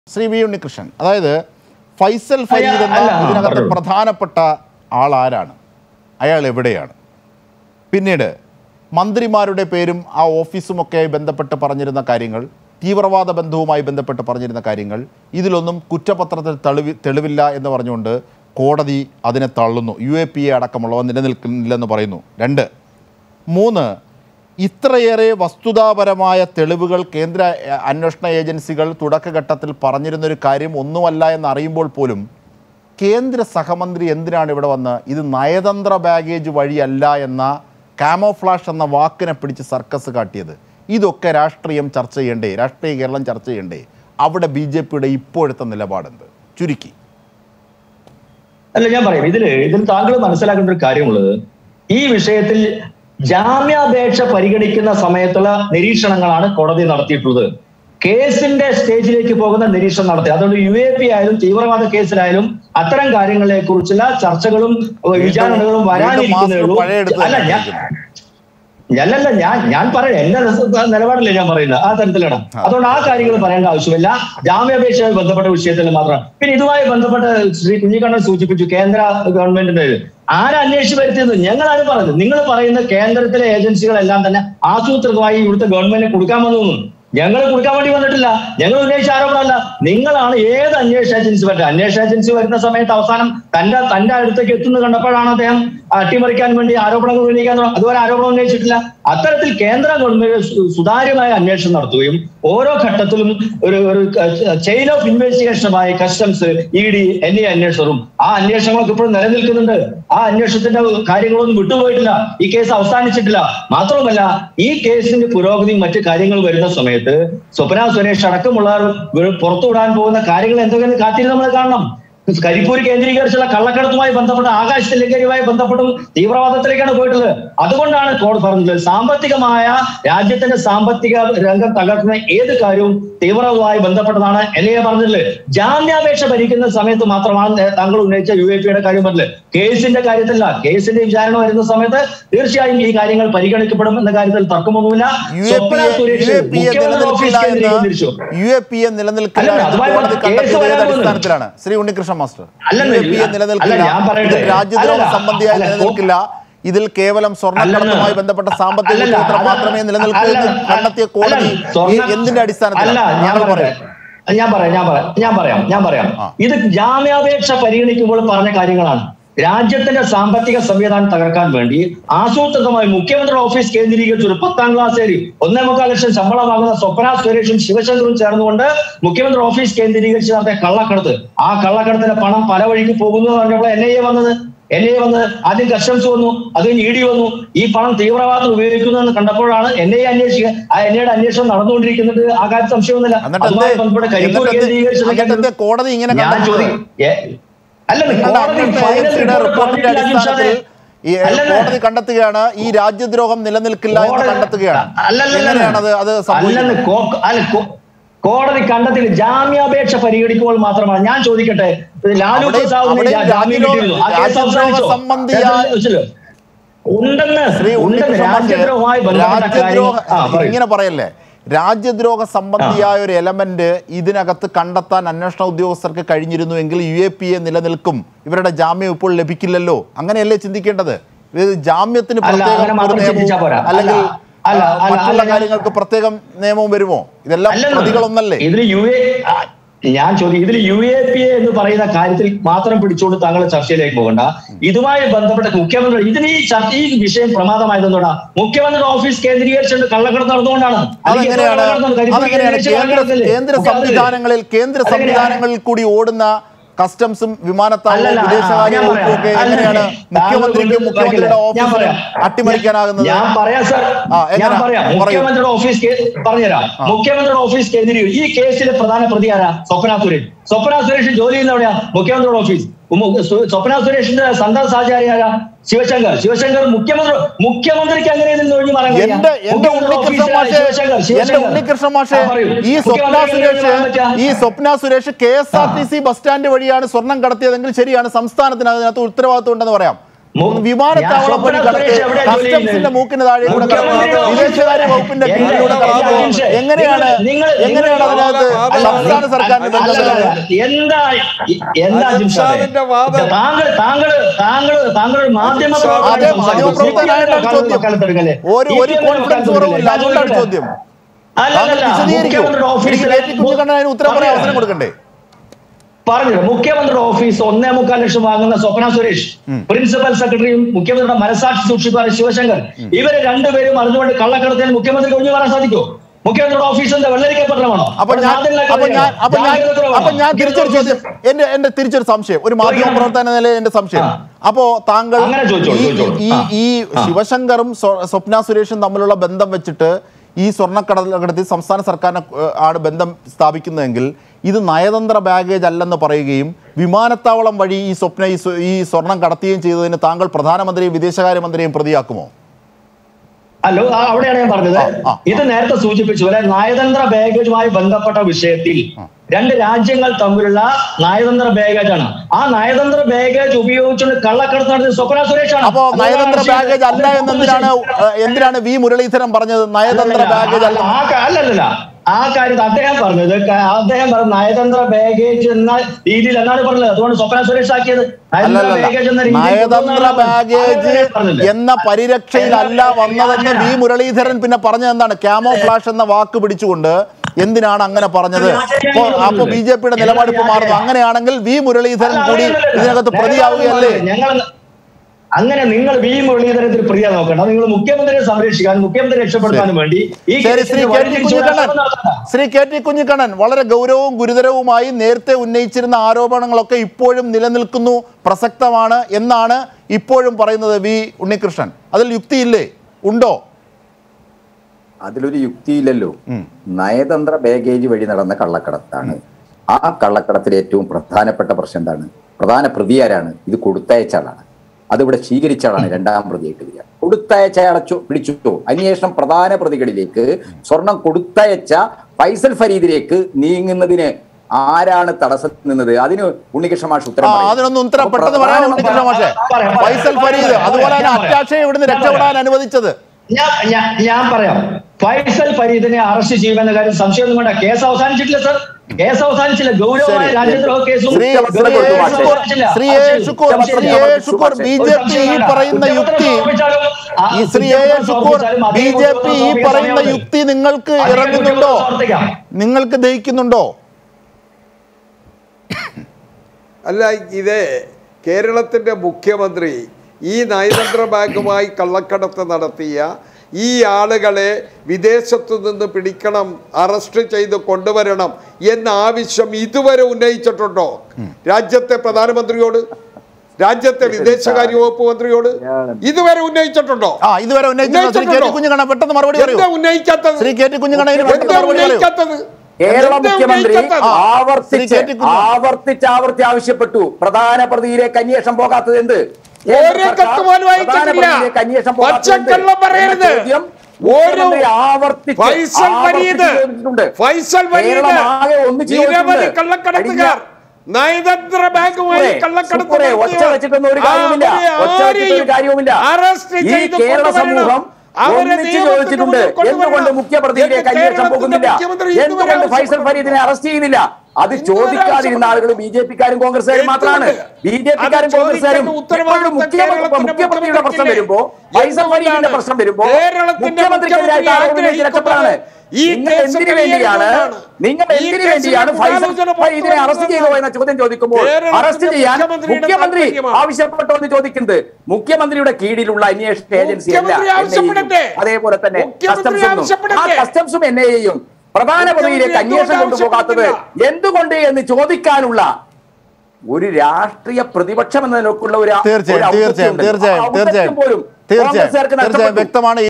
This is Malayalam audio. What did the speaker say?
ശ്രീ വി ഉണ്ണികൃഷ്ണൻ അതായത് ഫൈസൽ ഫരീദ് എന്ന അല്ല, ആ, ഇതിനകത്ത് പറഞ്ഞോളൂ. പ്രധാനപ്പെട്ട ആൾ ആരാണ് അയാൾ എവിടെയാണ് പിന്നീട് മന്ത്രിമാരുടെ പേരും ആ ഓഫീസുമൊക്കെ ബന്ധപ്പെട്ട് പറഞ്ഞിരുന്ന കാര്യങ്ങൾ തീവ്രവാദ ബന്ധവുമായി ബന്ധപ്പെട്ട് പറഞ്ഞിരുന്ന കാര്യങ്ങൾ ഇതിലൊന്നും കുറ്റപത്രത്തിൽ തെളിവി തെളിവില്ല എന്ന് പറഞ്ഞുകൊണ്ട് കോടതി അതിനെ തള്ളുന്നു യു എ പി എ അടക്കമുള്ളവ നിലനിൽക്കുന്നില്ലെന്ന് പറയുന്നു രണ്ട് മൂന്ന് ഇത്രയേറെ വസ്തുതാപരമായ തെളിവുകൾ കേന്ദ്ര അഹ്, അന്വേഷണ ഏജൻസികൾ തുടക്കഘട്ടത്തിൽ പറഞ്ഞിരുന്നൊരു കാര്യം ഒന്നുമല്ല എന്ന് അറിയുമ്പോൾ പോലും കേന്ദ്ര സഹമന്ത്രി എന്തിനാണ് ഇവിടെ വന്ന് ഇത് നയതന്ത്ര ബാഗേജ് വഴിയല്ല എന്ന കാമോഫ്ലാഷ് എന്ന വാക്കിനെ പിടിച്ച് സർക്കസ് കാട്ടിയത് ഇതൊക്കെ രാഷ്ട്രീയം ചർച്ച ചെയ്യണ്ടേ രാഷ്ട്രീയ കേരളം ചർച്ച ചെയ്യണ്ടേ അവിടെ ബി ജെ പിയുടെ ഇപ്പോഴത്തെ നിലപാടെന്ത് ചുരുക്കി അല്ല ഞാൻ പറയാം ഇതില് ഇതിൽ താങ്കൾ മനസ്സിലാക്കേണ്ട ഒരു കാര്യമുള്ളത് ഈ വിഷയത്തിൽ ജാമ്യാപേക്ഷ പരിഗണിക്കുന്ന സമയത്തുള്ള നിരീക്ഷണങ്ങളാണ് കോടതി നടത്തിയിട്ടുള്ളത് കേസിന്റെ സ്റ്റേജിലേക്ക് പോകുന്ന നിരീക്ഷണം നടത്തി അതുകൊണ്ട് യു എ പി ആയാലും തീവ്രവാദ കേസിലായാലും അത്തരം കാര്യങ്ങളെ കുറിച്ചുള്ള ചർച്ചകളും വിചാരണകളും വരാനിരിക്കുന്നേ ഉള്ളൂ പഴയ എടുത്ത് അല്ല ഞാൻ അല്ലല്ല ഞാൻ ഞാൻ പറയാം എന്റെ നിലപാടല്ലേ ഞാൻ പറയുന്നത് ആ തരത്തിലാണ് അതുകൊണ്ട് ആ കാര്യങ്ങൾ പറയേണ്ട ആവശ്യമില്ല ജാമ്യാപേക്ഷയുമായി ബന്ധപ്പെട്ട വിഷയത്തിൽ മാത്രം പിന്നെ ഇതുമായി ബന്ധപ്പെട്ട് ശ്രീ കുഞ്ഞിക്കണ്ണൻ സൂചിപ്പിച്ചു കേന്ദ്ര ഗവൺമെന്റിന്റെ ആരാ അന്വേഷിച്ച് വരുത്തിയത് ഞങ്ങളാണ് പറഞ്ഞത് നിങ്ങൾ പറയുന്ന കേന്ദ്രത്തിലെ ഏജൻസികളെല്ലാം തന്നെ ആസൂത്രിതമായി ഇവിടുത്തെ ഗവൺമെന്റിന് കൊടുക്കാൻ വന്നു ഞങ്ങൾ കൊടുക്കാൻ വേണ്ടി വന്നിട്ടില്ല ഞങ്ങൾ ഉന്നയിച്ച ആരോപണമല്ല നിങ്ങളാണ് ഏത് അന്വേഷണ ഏജൻസി പറ്റുക അന്വേഷണ ഏജൻസി വരുന്ന സമയത്ത് അവസാനം തന്റെ തന്റെ അടുത്തേക്ക് എത്തുന്നത് കണ്ടപ്പോഴാണ് അദ്ദേഹം അട്ടിമറിക്കാൻ വേണ്ടി ആരോപണങ്ങൾ ഉന്നയിക്കാൻ തുടങ്ങി. അതുവരെ ആരോപണം ഉന്നയിച്ചിട്ടില്ല അത്തരത്തിൽ കേന്ദ്ര ഗവൺമെന്റ് സു- സുതാര്യമായ അന്വേഷണം നടത്തുകയും ഓരോ ഘട്ടത്തിലും ഒരു ഒരു ചെയിൻ ഓഫ് ഇൻവെസ്റ്റിഗേഷനുമായി കസ്റ്റംസ് ഇ ഡി എന്നീ അന്വേഷണവും ആ അന്വേഷണങ്ങളൊക്കെ ഇപ്പോഴും നിലനിൽക്കുന്നുണ്ട് ആ അന്വേഷണത്തിന്റെ കാര്യങ്ങളൊന്നും വിട്ടുപോയിട്ടില്ല ഈ കേസ് അവസാനിച്ചിട്ടില്ല മാത്രവുമല്ല ഈ കേസിന്റെ പുരോഗതിയും മറ്റു കാര്യങ്ങൾ വരുന്ന സമയത്ത് സ്വപ്ന സുരേഷ് അടക്കമുള്ളവർ വെ- പുറത്തുവിടാൻ പോകുന്ന കാര്യങ്ങൾ എന്തൊക്കെയെന്ന് കാത്തിരുന്ന് നമ്മൾ കാണണം കരിപ്പൂര് കേന്ദ്രീകരിച്ചുള്ള കള്ളക്കടത്തുമായി ബന്ധപ്പെട്ട ആകാശ് തില്ലങ്കരിയുമായി ബന്ധപ്പെട്ടും തീവ്രവാദത്തിലേക്കാണ് പോയിട്ടുള്ളത് അതുകൊണ്ടാണ് കോടതി പറഞ്ഞത് സാമ്പത്തികമായ രാജ്യത്തിന്റെ സാമ്പത്തിക രംഗം തകർക്കുന്ന ഏത് കാര്യവും തീവ്രവുമായി ബന്ധപ്പെട്ടതാണ് എന്നെ പറഞ്ഞിട്ടുള്ളത് ജാമ്യാപേക്ഷ ഭരിക്കുന്ന സമയത്ത് മാത്രമാണ് നേ- താങ്കൾ ഉന്നയിച്ച യു എ പിയുടെ കാര്യം പറഞ്ഞത് കേസിന്റെ കാര്യത്തിലല്ല കേസിന്റെ വിചാരണ വരുന്ന സമയത്ത് തീർച്ചയായും ഈ കാര്യങ്ങൾ പരിഗണിക്കപ്പെടും എന്ന കാര്യത്തിൽ തർക്കമൊന്നുമില്ല U A Swapna P A Suresh U A P A മുഖ്യമന്ത്രി ഓഫീസ് നിലനിൽക്കില്ല എന്ന് കേന്ദ്രീകരിച്ചു യു എ പി എ നിലനിൽക്കില്ല അല്ലല്ല, എന്ന് അതുമായി കോടതി കേസ് കണ്ടെത്തിയത് ഏത് വരാൻ പോകുന്നു. അടിസ്ഥാനത്തിലാണ് ശ്രീ ഉണ്ണികൃഷ്ണൻ മാസ്റ്റർ അല്ലെന്ന് യു എ പി എ അല്ല, നിലനിൽക്കില്ല ഞാൻ പറയട്ടെ. ഇതിൽ രാജ്യദ്രോഹ അല്ലല്ല, സംബന്ധിയായി അല്ല, നിലനിൽക്കില്ല ഇതിൽ കേവലം സ്വർണ്ണക്കടത്തുമായി അല്ലെന്ന്. ബന്ധപ്പെട്ട സാമ്പത്തിക അല്ലല്ല, കുറ്റം അത് മാത്രമേ നിലനിൽക്കൂ എന്ന് അല്ല, കണ്ടെത്തിയ കോടതി അല്ല, സ്വർണ്ണ- ഈ എന്തിന്റെ അല്ല അടിസ്ഥാനത്തിലാണ് ഞാൻ ഞങ്ങൾ പറയട്ടെ പറയും ഞാൻ പറയാം ഞാൻ പറയാം ഞാൻ പറയാം ഞാൻ പറയാം ആ. ഇത് ജാമ്യാപേക്ഷ പരിഗണിക്കുമ്പോൾ പറഞ്ഞ കാര്യങ്ങളാണ് രാജ്യത്തിന്റെ സാമ്പത്തിക സംവിധാനം തകർക്കാൻ വേണ്ടി ആസൂത്രിതമായി മുഖ്യമന്ത്രിയുടെ ഓഫീസ് കേന്ദ്രീകരിച്ച് ഒരു പത്താം ക്ലാസ്സുകാരി ഒന്നേ മുക്കാൽ ലക്ഷം ശമ്പളം വാങ്ങുന്ന സ്വപ്ന സുരേഷും ശിവശങ്കറും ചേർന്നുകൊണ്ട് മുഖ്യമന്ത്രി ഓഫീസ് കേന്ദ്രീകരിച്ച് നടത്തിയ കള്ളക്കടത്ത് ആ കള്ളക്കടത്തിന്റെ പണം പല വഴിക്ക് പോകുന്നു എന്ന് പറഞ്ഞപ്പോൾ എൻ ഐ എ വന്നത് എൻ ഐ എ വന്ന് ആദ്യം കസ്റ്റംസ് വന്നു അത് കഴിഞ്ഞ് ഇ ഡി വന്നു ഈ പണം തീവ്രവാദം ഉപയോഗിക്കുന്നതെന്ന് കണ്ടപ്പോഴാണ് എൻ ഐ എ അന്വേഷിക്കുക ആ എൻ ഐയുടെ അന്വേഷണം നടന്നുകൊണ്ടിരിക്കുന്നത് ആ കാര്യത്തിൽ സംശയമൊന്നുമില്ല എന്നിട്ട് അതുമായി എന്തേ- ബന്ധപ്പെട്ട കരിപ്പൂർ എന്നിട്ട് എന്തേ- കേന്ദ്രീകരിച്ചുള്ള എന്നിട്ട് എന്തേ കോടതി ഇങ്ങനെ ഞാൻ കണ്ടെത്തുന്നത്? ചോദിക്കും ഏ- അല്ലെന്ന് നിങ്ങളുടെ കോടതി അന്വേഷണ ഫൈനൽ ഏജൻസിയുടെ റിപ്പോർട്ട് റിപ്പോർട്ടിന്റെ പറഞ്ഞിട്ടില്ല അടിസ്ഥാനത്തിൽ അജിംഷാദെ. ഈ ഏ, അല്ലെന്ന്. കോടതി കണ്ടെത്തുകയാണ് ഈ രാജ്യദ്രോഹം നിലനിൽക്കില്ല എന്ന് കോടതി- കണ്ടെത്തുകയാണ് അല്ലല്ലല്ല. എങ്ങനെയാണത് അത് അല്ലെന്ന് സംഭവിക്കുന്നത് കോ- അല്ല, കോ- കോടതി കണ്ടെത്തി ജാമ്യാപേക്ഷ പരിഗണിക്കുമ്പോൾ മാത്രമാണ് ഞാൻ ചോദിക്കട്ടെ ലാലു അവിടെ- പ്രസാദിന് അവിടെ ജാ- ജാമ്യം രാജ്യദ്രോഹ- കിട്ടിയിരുന്നു. ആ കേസ് രാജ്യദ്രോഹ അവസാനിച്ചോ? സംബന്ധിയായ- വെച്ചല്ലോ. ഉണ്ടെന്ന് ശ്രീ ഉണ്ടെന്ന് ഉണ്ണികൃഷ്ണൻ മാഷെ, രാജ്യദ്രോഹവുമായി ബന്ധപ്പെട്ട രാജ്യദ്രോഹ കാര്യം ആ പറയൂ ഇങ്ങനെ പറയല്ലേ രാജ്യദ്രോഹ സംബന്ധിയായ ഒരു എലമെന്റ് ഇതിനകത്ത് കണ്ടെത്താൻ അന്വേഷണ ഉദ്യോഗസ്ഥർക്ക് കഴിഞ്ഞിരുന്നുവെങ്കിൽ യു എ പി എ നിലനിൽക്കും ഇവരുടെ ജാമ്യം ഇപ്പോൾ ലഭിക്കില്ലല്ലോ അങ്ങനെയല്ലേ ചിന്തിക്കേണ്ടത് ഇത് ജാമ്യത്തിന് അല്ല, പ്രത്യേകം അങ്ങനെ മാത്രം ഒരു നിയമവും ചിന്തിച്ചാ പോരാ. അല്ലെങ്കിൽ അല്ല, അല്ല, ആ, അല്ല, മറ്റുള്ള അല്ല, കാര്യങ്ങൾക്ക് പ്രത്യേകം നിയമവും വരുമോ ഇതെല്ലാം അല്ലെന്ന്. പ്രതികളൊന്നല്ലേ ഇതിൽ യു എ ആ, ഞാൻ ചോദിക്കും ഇതിൽ യു എ പി എ എന്ന് പറയുന്ന കാര്യത്തിൽ മാത്രം പിടിച്ചുകൊണ്ട് താങ്കൾ ചർച്ചയിലേക്ക് പോകണ്ട ഇതുമായി ബന്ധപ്പെട്ട മുഖ്യമന്ത്രി ഇതിന് ഈ ചർച്ച ഈ വിഷയം പ്രമാദമായതെന്തുകൊണ്ടാ മുഖ്യമന്ത്രിയുടെ ഓഫീസ് കേന്ദ്രീകരിച്ചുകൊണ്ട് കള്ളക്കടത്ത് നടന്നുകൊണ്ടാണ് അല്ലെങ്കിൽ എത്ര അതെങ്ങനെയാണ് കള്ളക്കടത്ത് നടന്നു? കരിപ്പൂർ അതെങ്ങനെയാണ് കേന്ദ്രീകരിച്ച് കേന്ദ്ര കള്ളക്കടത്തല്ലേ? കേന്ദ്ര മുഖ്യമന്ത്രി. സംവിധാനങ്ങളിൽ കേന്ദ്ര അതെങ്ങനെയാ? സംവിധാനങ്ങളിൽ കൂടി ഓടുന്ന കസ്റ്റംസും വിമാനത്താവളവും അല്ലല്ല, ആ, വിദേശകാര്യ ഞാൻ വകുപ്പും ഒക്കെ പറയാം. എങ്ങനെയാണ് അല്ല, മുഖ്യമന്ത്രിക്കും താങ്കൾ മുഖ്യമന്ത്രിയുടെ ഞാൻ ഓഫീസിനും പറയാം. അട്ടിമറിക്കാനാകുന്നത് ഞാൻ പറയാം സാർ ആ, ഞാൻ എങ്ങനാ? പറയാം പറയൂ. മുഖ്യമന്ത്രിയുടെ ഓഫീസ് കേ- പറഞ്ഞുതരാം മുഖ്യമന്ത്രിയുടെ ഓഫീസ് കേന്ദ്രീകരിക്കും ഈ കേസിലെ പ്രധാന പ്രതി ആരാ സ്വപ്ന സുരേഷ് സ്വപ്ന സുരേഷ് ജോലി ചെയ്യുന്ന എവിടെയാ മുഖ്യമന്ത്രിയുടെ ഓഫീസ് ഉമ്മ- സു- സ്വപ്ന സുരേഷിന്റെ സന്തത സഹചാരി ആരാ ശിവശങ്കർ ശിവശങ്കർ മുഖ്യമന്ത്രി മുഖ്യമന്ത്രിക്ക് എങ്ങനെ നിന്ന് ഒഴിഞ്ഞു മാറാൻ കഴിയാ? എന്റെ എന്റെ മുഖ്യമന്ത്രിയുടെ ഉണ്ണികൃഷ്ണ ഓഫീസിലാ മാഷെ ശിവശങ്കർ, എന്റെ ശിവശങ്കർ. ഉണ്ണികൃഷ്ണ മാഷെ ആ, പറയൂ. ഈ സ്വപ്ന മുഖ്യമന്ത്രിക്ക് എങ്ങനെ സുരേഷ് ഒഴിഞ്ഞു മാറാൻ പറ്റുക? ഈ Swapna Suresh K S R T C bus stand വഴിയാണ് സ്വർണം കടത്തിയതെങ്കിൽ ശരിയാണ് സംസ്ഥാനത്തിന് അതിനകത്ത് ഉത്തരവാദിത്വം ഉണ്ടെന്ന് പറയാം മു- വിമാനത്താവളം ഞാൻ വഴി സ്വപ്ന കടത്ത് സുരേഷ് എവിടെയാ ജോലി കസ്റ്റംസിന്റെ ചെയ്യുന്നത്? മൂക്കിന് താഴെ കൂടെ കടത്ത് മുഖ്യമന്ത്രിയുടെ വിദേശകാര്യ വകുപ്പിന്റെ എന്റെ- കീഴിലൂടെ എന്റെ കടത്ത് അജിംഷേ, എങ്ങനെയാണ് നിങ്ങൾ- എങ്ങനെയാണ് നിങ്ങൾ- അതിനകത്ത് അല്ല, സംസ്ഥാന സർക്കാരിന് അല്ല, അല്ല, ബന്ധമില്ല അല്ല. എന്താ എന്താ അജിത് ജിംഷാദേ? ഷാദിന്റെ വാദം- താങ്കൾ താങ്കൾ താങ്കൾ താങ്കൾ ഒരു മാധ്യമ അജിത് ഷാദ് പ്രവർത്തകനായി അതെ, സംസാരിക്കുന്നു. മാധ്യമപ്രവർത്തകനായിട്ടാണ് CPM ചോദ്യം. വക്കാലത്തെടുക്കല്ലേ? ഒരു ഒരു CPM കോൺഫിഡൻസ് വക്കാലത്തെടുക്കല്ലേ? കുറവില്ല ഞാൻ അതുകൊണ്ടാണ് ചോദിക്കട്ടെ? ചോദ്യം അല്ല, താങ്കൾ അല്ല, അല്ല. വിശദീകരിക്കും മുഖ്യമന്ത്രിയുടെ എനിക്ക് ഓഫീസിൽ കെ ടി കുഞ്ഞിക്കണ്ണന് ഉത്തരം പറയാൻ അവസരം കൊടുക്കണ്ടേ പറഞ്ഞു മുഖ്യമന്ത്രിയുടെ ഓഫീസ് ഒന്നേ മുക്കാൽ ലക്ഷം വാങ്ങുന്ന സ്വപ്ന സുരേഷ് പ്രിൻസിപ്പൽ സെക്രട്ടറിയും മുഖ്യമന്ത്രിയുടെ മനസാക്ഷി സൂക്ഷിപ്പാണ് ശിവശങ്കർ ഇവര് രണ്ടുപേരും അറിഞ്ഞുകൊണ്ട് കള്ളക്കടത്തിന് മുഖ്യമന്ത്രിക്ക് ഒഴിഞ്ഞു പറയാൻ സാധിക്കുമോ മുഖ്യമന്ത്രിയുടെ ഓഫീസിന്റെ വെള്ളരിക്കപ്പെട്ടണമാണോ അപ്പൊ ഞാൻ അപ്പൊ ഞാൻ അപ്പൊ ഞാൻ അപ്പൊ ഞാൻ തിരിച്ചൊരു ചോദ്യം എന്റെ എന്റെ തിരിച്ചൊരു സംശയം ഒരു മാധ്യമ പ്രവർത്തന എന്ന നിലയിൽ എന്റെ സംശയം ആ. അപ്പോ താങ്കൾ അങ്ങനെ ചോദിച്ചോളൂ, ഈ- ചോദിച്ചോളൂ. ഈ ആ. ഈ ശിവശങ്കറും സ്വ- സ്വപ്ന സുരേഷും തമ്മിലുള്ള ബന്ധം വെച്ചിട്ട് ഈ സ്വർണ്ണക്കടത്തിൽ സംസ്ഥാന സർക്കാരിനെ ഏഹ്, ആണ് ബന്ധം സ്ഥാപിക്കുന്നതെങ്കിൽ ഇത് നയതന്ത്ര ബാഗേജ് അല്ലെന്ന് പറയുകയും വിമാനത്താവളം വഴി ഈ സ്വപ്ന ഈ സ്വ- ഈ സ്വർണം കടത്തുകയും ചെയ്തതിന് താങ്കൾ പ്രധാനമന്ത്രിയും വിദേശകാര്യമന്ത്രിയും പ്രതിയാക്കുമോ അല്ലോ ആ, അവിടെയാണ് ഞാൻ പറഞ്ഞത് ആ, ആ, ഇത് നേരത്തെ സൂചിപ്പിച്ചു പോലെ നയതന്ത്ര ബാഗേജുമായി ബന്ധപ്പെട്ട വിഷയത്തിൽ രണ്ട് രാജ്യങ്ങൾ തമ്മിലുള്ള നയതന്ത്ര ബാഗേജ് ആണ് ആ നയതന്ത്ര ബാഗേജ് ഉപയോഗിച്ചുകൊണ്ട് കള്ളക്കടത്ത് നടത്തിയ സ്വപ്ന സുരേഷാണ് അപ്പോ അതുകൊണ്ടാണ് നയതന്ത്ര വിഷയം- ബാഗേജ് അല്ല എന്ന് എന്തിനാണ് ഏഹ്, എന്തിനാണ് വി മുരളീധരൻ പറഞ്ഞത് നയതന്ത്ര ബാഗേജ് അല്ല ആ കാ- അല്ലല്ലല്ല ആ കാര്യത്തിൽ അദ്ദേഹം പറഞ്ഞത് ക- അദ്ദേഹം പറഞ്ഞ നയതന്ത്ര ബാഗേജ് എന്ന രീതിയിൽ എന്നാണ് പറഞ്ഞത് അതുകൊണ്ട് സ്വപ്ന സുരേഷ് ആക്കിയത് നയതന്ത്ര ബാഗേജ് എന്ന അല്ലല്ല രീതിയിൽ നയതന്ത്ര കൊണ്ടുവന്നാണ് ബാഗേജ് അദ്ദേഹം പറഞ്ഞത്. എന്ന പരിരക്ഷയിലല്ല വന്നതെന്ന് വി മുരളീധരൻ പിന്നെ പറഞ്ഞത് എന്താണ് ക്യാമോ ഫ്ലാഷ് എന്ന വാക്ക് പിടിച്ചുകൊണ്ട് എന്തിനാണ് അങ്ങനെ പറഞ്ഞത് അപ്പോ അപ്പോ ബി ജെ പിയുടെ നിലപാട് ഇപ്പൊ മാറുന്നു അങ്ങനെയാണെങ്കിൽ വി മുരളീധരൻ കൂടി ഇതിനകത്ത് പ്രതിയാവുകയല്ലേ ഞങ്ങൾ അങ്ങനെ നിങ്ങൾ വി മുരളീധരത്തിൽ പ്രിയ നോക്കണ്ട നിങ്ങൾ മുഖ്യമന്ത്രിയെ സംരക്ഷിക്കാനും മുഖ്യമന്ത്രി രക്ഷപ്പെടുത്താനും വേണ്ടി ഈ ശരി ശ്രീ കേസിന്റെ കെ ടി വഴിതിരിച്ച് കുഞ്ഞിക്കണ്ണൻ വിടാൻ നടത്തണ്ട. ശ്രീ കെ ടി കുഞ്ഞിക്കണ്ണൻ വളരെ ഗൗരവവും ഗുരുതരവുമായി നേരത്തെ ഉന്നയിച്ചിരുന്ന ആരോപണങ്ങളൊക്കെ ഇപ്പോഴും നിലനിൽക്കുന്നു പ്രസക്തമാണ് എന്നാണ് ഇപ്പോഴും പറയുന്നത് വി ഉണ്ണികൃഷ്ണൻ അതിൽ യുക്തിയില്ലേ ഉണ്ടോ അതിലൊരു യുക്തിയില്ലല്ലോ നയതന്ത്ര ബാഗേജ് വഴി നടന്ന കള്ളക്കടത്താണ് ആ കള്ളക്കടത്തിലെ ഏറ്റവും പ്രധാനപ്പെട്ട പ്രശ്നം എന്താണ് പ്രധാന പ്രതി ആരാണ് ഇത് കൊടുത്തയച്ച ആളാണ് അതിവിടെ സ്വീകരിച്ച ആളാണ് രണ്ടാം പ്രതിയായിട്ട് വരിക കൊടുത്തയച്ച അയാളെ ചോ- പിടിച്ചു അന്വേഷണം പ്രധാന പ്രതികളിലേക്ക് സ്വർണം കൊടുത്തയച്ച ഫൈസൽ ഫരീദിലേക്ക് നീങ്ങുന്നതിന് ആരാണ് തടസ്സം നിന്നത് അതിന് ഉണ്ണികൃഷ്ണ മാഷ് ആ ഉത്തരം പറയും. അതിനൊന്നും ഉത്തരം അപ്പോൾ പെട്ടെന്ന് പറയാൻ പ്രധാനമന്ത്രി- ഉണ്ണികൃഷ്ണൻ മാഷേ പറയാം, പറയാം. ഫൈസൽ ഫരീദ് അതുപോലെ തന്നെ ഞാൻ പറയാം. അറ്റാഷയെ ഇവിടുന്ന് രക്ഷപ്പെടാൻ അനുവദിച്ചത് ഞാൻ ഞാൻ- ഞാൻ പറയാം ഫൈസൽ ഫരീദിനെ അറസ്റ്റ് ചെയ്യുമെന്ന കാര്യം സംശയമൊന്നും വേണ്ട കേസ് അവസാനിച്ചിട്ടില്ല സർ കേസ് അവസാനിച്ചില്ല ഗൗരവമായ ശരി. രാജ്യദ്രോഹ കേസും ശ്രീ കേസ് ശ്രീ എ. അവസാനിച്ചില്ല. Shukkur Shri A. Shukkur Shri A. Shukkur B J P ഈ പറയുന്ന യുക്തി ഈ Shri A. Shukkur B J P ഈ പറയുന്ന യുക്തി നിങ്ങൾക്ക് ഇറങ്ങുന്നുണ്ടോ നിങ്ങൾക്ക് ദഹിക്കുന്നുണ്ടോ അല്ല ഇത് കേരളത്തിൻ്റെ മുഖ്യമന്ത്രി ഈ നയതന്ത്ര ബാങ്കുമായി കള്ളക്കടത്ത് നടത്തിയ ഈ ആളുകളെ വിദേശത്തു നിന്ന് പിടിക്കണം അറസ്റ്റ് ചെയ്ത് കൊണ്ടുവരണം എന്ന ആവശ്യം ഇതുവരെ ഉന്നയിച്ചിട്ടുണ്ടോ രാജ്യത്തെ പ്രധാനമന്ത്രിയോട് രാജ്യത്തെ വിദേശകാര്യ വകുപ്പ് മന്ത്രിയോട് ഇതുവരെ ഉന്നയിച്ചിട്ടുണ്ടോ ആ ഇതുവരെ ഉന്നയിച്ചിട്ടുണ്ടോ ശ്രീ കെ ടി ഉന്നയിച്ചിട്ടുണ്ടോ? കുഞ്ഞുകണ്ണ പെട്ടെന്ന് മറുപടി പറയൂ എന്താ ഉന്നയിക്കാത്തത് ശ്രീ കെ ടി കുഞ്ഞുകണ്ണ ഇതിന് പെട്ടെന്ന് എന്താ മറുപടി പറയൂ ഉന്നയിക്കാത്തത് കേരള എന്താ മുഖ്യമന്ത്രി ഉന്നയിക്കാത്തത്? ശ്രീ ആവർത്തിച്ച് കെ ടി കുഞ്ഞ് ആവർത്തിച്ച് ആവർത്തി ആവശ്യപ്പെട്ടു പ്രധാന പ്രതിയിലേക്ക് അന്വേഷണം പോകാത്തത് എന്ത് ഒരു കത്ത് പോലും അയച്ചിട്ടില്ല. പച്ചക്കള്ളം പറയരുത്. ഒരു ഫൈസൽ ഫരീദ് ഫൈസൽ ഫരീദ് നിരവധി കള്ളക്കടത്തുകാർ നയതന്ത്ര ബാങ്കുമായി കള്ളക്കടത്ത് സുക്കുറെ, ഒച്ച നടത്തിയവർ. വെച്ചിട്ടൊന്നും ഒരു കാര്യവുമില്ല. അവരെ ഒച്ച വെച്ചിട്ടൊരു ആരെയും കാര്യവുമില്ല. അറസ്റ്റ് ഈ ചെയ്ത് കേരള കൊണ്ടുവരണം. സമൂഹം അവരെ ഒന്നിച്ച് നിയമത്തിന് ചോദിച്ചിട്ടുണ്ട് മുന്നിൽ കൊണ്ടുവരണം. എന്തുകൊണ്ട് മുഖ്യപ്രതിയിലേക്ക് എന്ന് അന്വേഷണം കേരളത്തിന്റെ പോകുന്നില്ല മുഖ്യമന്ത്രി ഇതുവരെ എന്തുകൊണ്ട് ഫൈസൽ ആവശ്യപ്പെട്ടു. ഫരീദിനെ അറസ്റ്റ് ചെയ്യുന്നില്ല അത് ഇതുവരെ ചോദിക്കാതിരുന്ന ആളുകൾ ബി ജെ പിക്കാരും കോൺഗ്രസ്സുകാരും മാത്രമാണ് എന്തുകൊണ്ട്? ബി ജെ പിക്കാരും അത് കോൺഗ്രസ്സുകാരും ചോദിക്കേണ്ട ഉത്തരവാദിത്തം ഇപ്പോഴും മുഖ്യമന്ത്രി കേരളത്തിന്റെ മുഖ്യമന്ത്രിയുടെ പ്രശ്നം മുഖ്യമന്ത്രിക്കില്ലേ? വരുമ്പോ ഫൈസൽ ഫരീദിന്റെ എന്തുകൊണ്ടാണ് പ്രശ്നം വരുമ്പോ കേരളത്തിന്റെ മുഖ്യമന്ത്രിക്കെതിരായിട്ട് മുഖ്യമന്ത്രി ആരോപണം ഉന്നയിച്ച് രക്ഷപ്പെടാണ് ഈ നിങ്ങൾ കേസ് എന്തിനു വേണ്ടിയാണ് പരിഹരിക്കുന്നതാണ്. നിങ്ങൾ ഈ എന്തിനു കേസിലെ വേണ്ടിയാണ് ഫൈസൽ ഗൂഢാലോചന ഫരീദിനെ അറസ്റ്റ് ചെയ്തോ എന്ന ചോദ്യം ചോദിക്കുമ്പോൾ കേരളത്തിന്റെ അറസ്റ്റ് ചെയ്യാൻ മുഖ്യമന്ത്രിയുടെ മുഖ്യമന്ത്രി താല്പര്യമാണ്. ആവശ്യപ്പെട്ടോ എന്ന് ചോദിക്കുന്നത് മുഖ്യമന്ത്രിയുടെ കീഴിലുള്ള അന്വേഷണ ഏജൻസി മുഖ്യമന്ത്രി ആവശ്യപ്പെടട്ടെ. അതേപോലെ തന്നെ മുഖ്യമന്ത്രി കസ്റ്റംസും ആ ആവശ്യപ്പെടട്ടെ. കസ്റ്റംസും എൻ ഐയും പ്രധാന മുഖ്യമന്ത്രി പ്രതിയിലേക്ക് അന്വേഷണം എന്തുകൊണ്ട് കൊണ്ടുപോകാത്തത് ആവശ്യപ്പെടുന്നില്ല? എന്തുകൊണ്ട് എന്ന് ചോദിക്കാനുള്ള ഒരു രാഷ്ട്രീയ പ്രതിപക്ഷം എന്ന നിലക്കുള്ള ഒരു തീർച്ചയായും ഒരു ഔന്നത്യം തീർച്ചയായും ഉണ്ട്. ആ തീർച്ചയായും ഔന്നത്യം തീർച്ചയായും പോലും തീർച്ചയായും കോൺഗ്രസ്സുകാർക്ക് തീർച്ചയായും നഷ്ടപ്പെട്ടു. വ്യക്തമാണ്